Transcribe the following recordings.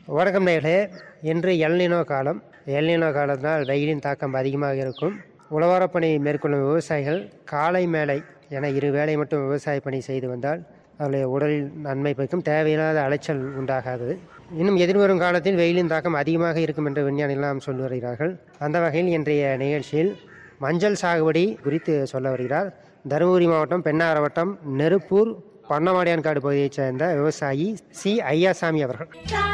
வணக்கம் நேர்களே இன்று எல்னினோ காலம் எல்னினோ காலத்தினால் வெயிலின் தாக்கம் அதிகமாக இருக்கும் உழவாரப் பணி மேற்கொள்ளும் விவசாயிகள் காலை மேலை என இரு வேளை மட்டும் விவசாய பணி செய்து வந்தால் அவருடைய உடலில் நன்மை பயக்கும் தேவையில்லாத அலைச்சல் உண்டாகாது இன்னும் எதிர்வரும் காலத்தில் வெயிலின் தாக்கம் அதிகமாக இருக்கும் என்று விஞ்ஞானிகளாம் சொல்லி வருகிறார்கள் அந்த வகையில் இன்றைய நிகழ்ச்சியில் மஞ்சள் சாகுபடி குறித்து சொல்ல வருகிறார் தருமபுரி மாவட்டம் பெண்ணார வட்டம் நெருப்பூர் பண்ணமாடியான்காடு பகுதியைச் சேர்ந்த விவசாயி சி ஐயாசாமி அவர்கள்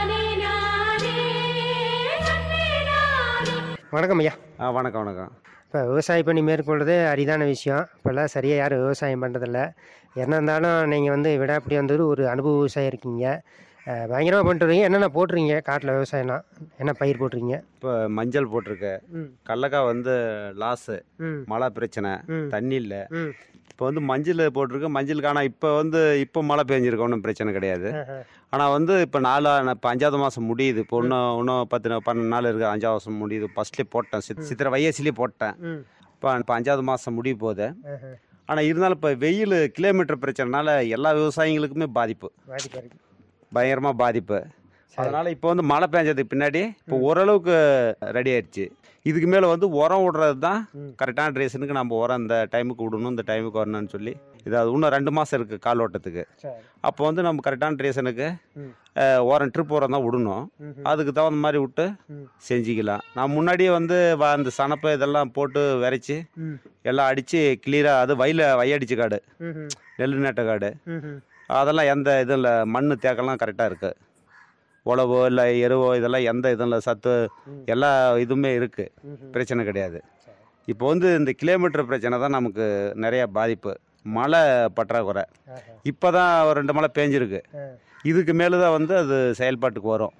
வணக்கம் ஐயா ஆ வணக்கம் வணக்கம் இப்போ விவசாய பணி மேற்கொள்வது அரிதான விஷயம் இப்போல்லாம் சரியாக யாரும் விவசாயம் பண்ணுறதில்ல என்ன இருந்தாலும் நீங்கள் வந்து விடாப்படி வந்தது ஒரு அனுபவ விவசாயம் இருக்கீங்க அஹ், பயங்கரமாக பண்ணிட்டு வரீங்க என்னென்ன போட்டுறீங்க காட்டில் விவசாயம்லாம் என்ன பயிர் போட்டுறீங்க இப்போ மஞ்சள் போட்டிருக்கு ம் கடலக்காய் வந்து லாஸு ம் மழை பிரச்சனை ம். தண்ணி இல்லை ம் இப்போ வந்து மஞ்சள் போட்டிருக்கு மஞ்சளுக்கு ஆனால் இப்போ வந்து இப்போ மழை பெஞ்சிருக்கு ஒன்றும் பிரச்சனை கிடையாது ஆனால் வந்து இப்போ நாலு இப்போ அஞ்சாவது மாதம் முடியுது இப்போ இன்னும் இன்னும் பத்து நா- பன்னெண்டு நாள் இருக்குது அஞ்சாவது மாதம் முடியுது ஃபஸ்ட்லேயே போட்டேன் சித் சித்திரை வையசிலே போட்டேன் ம் இப்போ இப்போ அஞ்சாவது மாதம் முடிய போகுது ஆஹா. ஆனால் இருந்தாலும் இப்போ வெயில் கிலோமீட்டர் பிரச்சனைனால எல்லா விவசாயிகளுக்குமே பாதிப்பு பாதிப்பு இருக்கு பயங்கரமாக பாதிப்பு அதனால் இப்போ வந்து மழை பெஞ்சதுக்கு பின்னாடி இப்போ ஓரளவுக்கு ரெடி ஆயிடுச்சு இதுக்கு மேலே வந்து உரம் விடுறது தான் ம். கரெக்டான ரீசனுக்கு நம்ம உரம் இந்த டைமுக்கு விடணும் இந்த டைமுக்கு வரணும்னு சொல்லி இது அது இன்னும் ரெண்டு மாதம் இருக்குது கால் ஓட்டத்துக்கு சரி அப்போ வந்து நம்ம கரெக்டான ரீசனுக்கு ம் உரம் ட்ரிப் உரம் தான் விடணும் ம்ஹும். அதுக்கு தகுந்த மாதிரி விட்டு ம். செஞ்சுக்கலாம் நான் முன்னாடியே வந்து வ- அந்த சனப்பை இதெல்லாம் போட்டு விரைச்சி ம் எல்லாம் அடித்து கிளியராக அது வயல வையடிச்சு காடு ம்ஹும். நெல் நட்ட காடு ம்ஹும். அதெல்லாம் எந்த இதுவும் இல்லை மண் தேக்கெல்லாம் கரெக்டாக இருக்குது உழவோ இல்லை எருவோ இதெல்லாம் எந்த இதுவும் இல்லை சத்து ம். எல்லா இதுவுமே இருக்குது ம்ஹும். பிரச்சனை கிடையாது இப்போ வந்து இந்த கிலோமீட்டர் பிரச்சனை தான் நமக்கு நிறைய பாதிப்பு மழை பற்றாக்குறை ஆஹா. இப்போ தான் ஒரு ரெண்டு மழை பேஞ்சிருக்கு ஆ. இதுக்கு மேலே தான் வந்து அது செயல்பாட்டுக்கு வரும்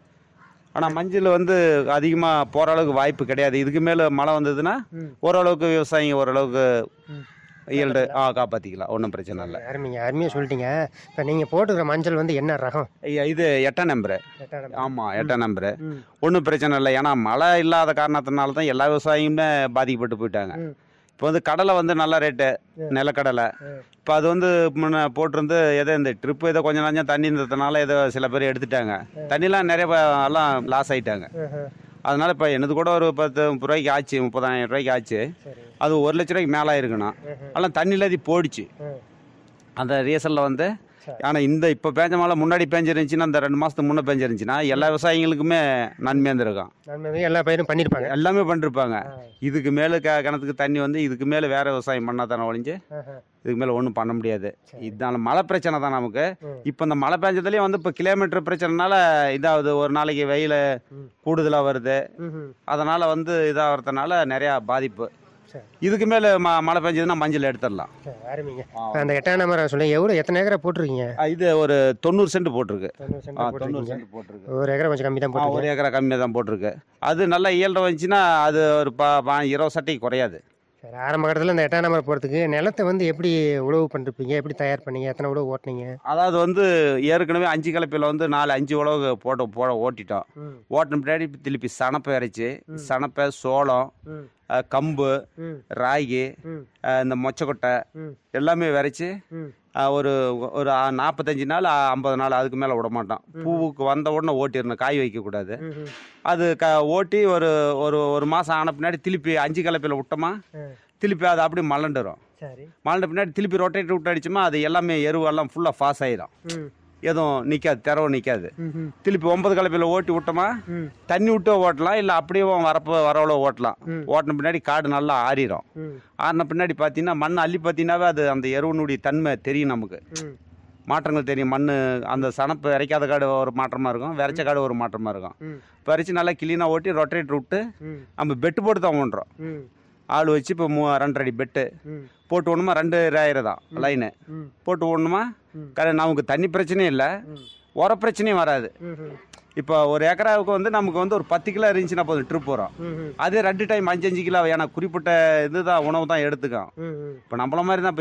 ஆனால் மஞ்சள் வந்து அதிகமாக போகிற அளவுக்கு வாய்ப்பு கிடையாது இதுக்கு மேலே மழை வந்ததுன்னா ம். ஓரளவுக்கு விவசாயிங்க ஓரளவுக்கு ம். ஈல்டு ஆ காப்பாற்றிக்கலாம் ஒன்றும் பிரச்சனை இல்லை அருமைங்க அருமையாக சொல்லிட்டீங்க இப்போ நீங்கள் போட்டுக்கிற மஞ்சள் வந்து என்ன ரகம் ஐயா, இது எட்டாம் நம்பரு எட்டாம் ஆமாம் எட்டாம் நம்பரு ம் ஒன்றும் பிரச்சனை இல்லை ஏன்னா மழை இல்லாத காரணத்தினால தான் எல்லா விவசாயியுமே பாதிக்கப்பட்டு போயிட்டாங்க ம். இப்போ வந்து கடலை வந்து நல்ல ரேட்டு நிலக்கடலை ம். இப்போ அது வந்து முன்ன போட்டிருந்து ஏதோ இந்த ட்ரிப்பு ஏதோ கொஞ்சம் கொஞ்சம் தண்ணி இருந்ததுனால ஏதோ சில பேர் எடுத்துட்டாங்க தண்ணிலாம் நிறைய ப- எல்லாம் லாஸ் ஆயிட்டாங்க ஆஹா. அதனால இப்போ எனது கூட ஒரு பத்து முப்பது ரூபாய்க்கு ஆச்சு முப்பதாயிரம் ரூபாய்க்கு ஆச்சு சரி அது ஒரு லட்ச ரூபாய்க்கு மேலே இருக்கணும் ம்ஹும். எல்லாம் தண்ணி இல்லாதி போயிடுச்சு ம் அந்த ரீசனில் வந்து சரி. ஆனால் இந்த இப்போ பேஞ்ச மழை முன்னாடி பேஞ்சிருந்துச்சுன்னா அந்த ரெண்டு மாதத்துக்கு முன்னே பேஞ்சிருந்துச்சுன்னா எல்லா விவசாயிகளுக்குமே நன்மையாக இருந்திருக்கும் நன்மை எல்லா பயிரும் பண்ணியிருப்பாங்க எல்லாமே பண்ணிருப்பாங்க ஆ. இதுக்கு மேலே க கிணத்துக்கு தண்ணி வந்து இதுக்கு மேலே வேற விவசாயம் பண்ணால் தானே ஒழிஞ்சு ஆஹா. இதுக்கு மேலே ஒன்றும் பண்ண முடியாது இதனால மழை பிரச்சனை தான் நமக்கு ம். இப்போ இந்த மழை பெஞ்சதுலேயும் வந்து இப்போ கிலோமீட்டர் பிரச்சனைனால இதாகுது ஒரு நாளைக்கு வெயில் ம். கூடுதலாக வருது ம்ஹும். அதனால் வந்து இதாகிறதுனால நிறையா பாதிப்பு சரி இதுக்கு மேலே ம மழை பெஞ்சதுன்னா மஞ்சள் எடுத்துடலாம் சரி அருமைங்க இப்ப அந்த எட்டாம் நம்பர் சொல்லுங்க எவ்வளோ எத்தனை ஏக்கரை போட்டிருக்கீங்க ஆ, இது ஒரு தொண்ணூறு சென்ட் போட்டிருக்கு தொண்ணூறு ஆ, சென்ட் தொண்ணூறு போட்டிருக்கீங்க சென்ட் போட்டிருக்கு ஒரு ஏக்கரை கொஞ்சம் கம்மி தான் ஆ, போட்டிருக்கீங்க ஒரு ஏக்கரா கம்மியாக தான் போட்டிருக்கு அது நல்லா இயல்ட வந்துச்சுன்னா அது ஒரு பா பா- இருபது சட்டைக்கு குறையாது சரி ஆரம்ப கட்டத்தில் இந்த எட்டாம் நம்பர் போகிறதுக்கு நிலத்தை வந்து எப்படி உழவு பண்ணிருப்பீங்க எப்படி தயார் பண்ணீங்க எத்தனை உழவு ஓட்டுனீங்க அதாவது வந்து ஏற்கனவே அஞ்சு கலப்பையில் வந்து நாலு அஞ்சு உழவு போட்டு போட ஓட்டிட்டோம் ம் ஓட்டின பின்னாடி திருப்பி சனப்பை இறைச்சி சனப்பை சோளம் ம் அஹ், கம்பு ம் ராகி ம் அஹ், இந்த மொச்சக்கொட்டை ம் எல்லாமே விரைச்சி ம் அஹ், ஒரு ஒரு அ- நாற்பத்தஞ்சு நாள் அ- ஐம்பது நாள் அதுக்கு மேலே விட மாட்டோம் பூவுக்கு வந்த உடனே ஓட்டிடணும் காய் வைக்கக்கூடாது ம் அது க ஓட்டி ஒரு ஒரு ஒரு மாதம் ஆன பின்னாடி திருப்பி அஞ்சு கலப்பையில் விட்டோமா ம் திருப்பி அது அப்படியே மலண்டுரும் சரி மலண்ட பின்னாடி திருப்பி ரொட்டேட் விட்டு அடிச்சோமா அது எல்லாமே எருவெல்லாம் ஃபுல்லாக பாஸ் ஆயிடும் ம் எதுவும் நிற்காது திறவு நிற்காது ம் திருப்பி ஒன்பது கலப்பையில் ஓட்டி விட்டோமா ம் தண்ணி விட்டு ஓட்டலாம் இல்லை அப்படியே வரப்போ வரவுல ஓட்டலாம் ம். ஓட்டின பின்னாடி காடு நல்லா ஆறிடும் ம் ஆறின பின்னாடி பார்த்தீங்கன்னா மண் அள்ளி பார்த்தீங்கன்னாவே அது அந்த எருவனுடைய தன்மை தெரியும் நமக்கு ம் மாற்றங்கள் தெரியும் மண் அந்த சனப்பு இறைக்காத காடு ஒரு மாற்றமாக இருக்கும் விரைச்ச காடு ஒரு மாற்றமாக இருக்கும் ம் பறித்து நல்லா கிளீனாக ஓட்டி ரொட்டேட் விட்டு ம் நம்ம பெட்டு போட்டு தான் ஓட்டுறோம் ம் ஆள் வச்சு இப்போ மூ ரெண்டரை அடி பெட்டு ம் போட்டு ஓடணுமா ரெண்டு ஆயிரம் தான் லைனு ம் போட்டு ஓடணுமா ம். கரெ நமக்கு தண்ணி பிரச்சனையும் இல்லை ம் உர பிரச்சனையும் வராது ம் ம் இப்போ ஒரு ஏக்கராவுக்கு வந்து நமக்கு வந்து ஒரு பத்து கிலோ இருந்துச்சுன்னா போதும் ட்ரிப் போகிறோம் ம் ம் அதே ரெண்டு டைம் அஞ்சு அஞ்சு கிலோ ஏன்னா குறிப்பிட்ட இதுதான் உணவு தான் எடுத்துக்கும் ம் ம் இப்போ நம்மள மாதிரி தான்